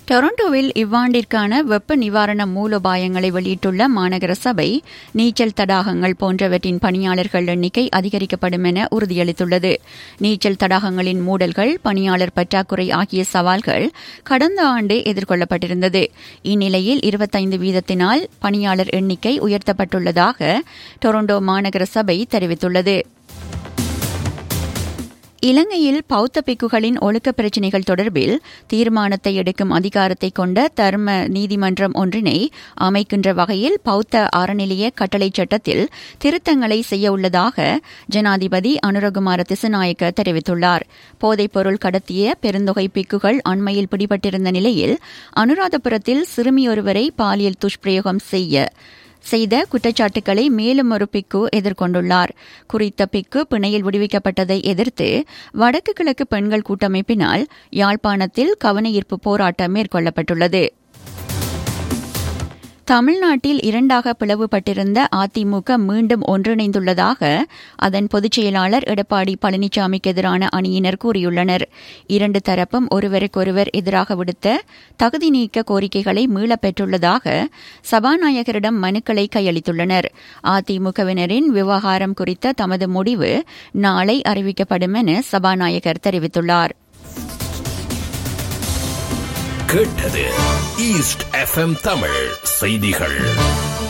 டொரண்டோவில் இவ்வாண்டிற்கான வெப்ப நிவாரண மூலோபாயங்களை வெளியிட்டுள்ள மாநகர சபை நீச்சல் தடாகங்கள் போன்றவற்றின் பணியாளர்கள் எண்ணிக்கை அதிகரிக்கப்படும் என உறுதியளித்துள்ளது நீச்சல் தடாகங்களின் மூடல்கள் பணியாளர் பற்றாக்குறை ஆகிய சவால்கள் கடந்த ஆண்டு எதிர்கொள்ளப்பட்டிருந்தது இந்நிலையில் இருபத்தைந்து வீதத்தினால் பணியாளர் எண்ணிக்கை உயர்த்தப்பட்டுள்ளதாக டொரண்டோ மாநகர சபை தெரிவித்துள்ளது இலங்கையில் பௌத்த பிக்குகளின் ஒழுக்க பிரச்சினைகள் தொடர்பில் தீர்மானத்தை எடுக்கும் அதிகாரத்தை கொண்ட தர்ம நீதிமன்றம் ஒன்றினை அமைக்கின்ற வகையில் பௌத்த அறநிலைய கட்டளை சட்டத்தில் திருத்தங்களை செய்ய உள்ளதாக ஜனாதிபதி அனுரகுமார திசநாயக்க தெரிவித்துள்ளார் போதைப்பொருள் கடத்திய பெருந்தொகை பிக்குகள் அண்மையில் பிடிபட்டிருந்த நிலையில் அனுராதபுரத்தில் சிறுமியொருவரை பாலியல் துஷ்பிரயோகம் செய்ய செய்த குற்றச்சாட்டுகளை மேலும் ஒரு பிக்கு எதிர்கொண்டுள்ளார் குறித்த பிக்கு பிணையில் விடுவிக்கப்பட்டதை எதிர்த்து வடக்கு கிழக்கு பெண்கள் கூட்டமைப்பினால் யாழ்ப்பாணத்தில் கவனஈர்ப்பு போராட்டம் மேற்கொள்ளப்பட்டுள்ளது தமிழ்நாட்டில் இரண்டாக பிளவுபட்டிருந்த அதிமுக மீண்டும் ஒன்றிணைந்துள்ளதாக அதன் பொதுச் செயலாளர் எடப்பாடி பழனிசாமிக்கு எதிரான அணியினர் கூறியுள்ளனர் இரண்டு தரப்பும் ஒருவருக்கொருவர் எதிராக விடுத்த தகுதி நீக்க கோரிக்கைகளை மீளப் பெற்றுள்ளதாக சபாநாயகரிடம் மனுக்களை கையளித்துள்ளனர் அதிமுகவினரின் விவகாரம் குறித்த தமது முடிவு நாளை அறிவிக்கப்படும் என சபாநாயகர் தெரிவித்துள்ளார் கேட்டது ஈஸ்ட் எஃப்எம் தமிழ் செய்திகள்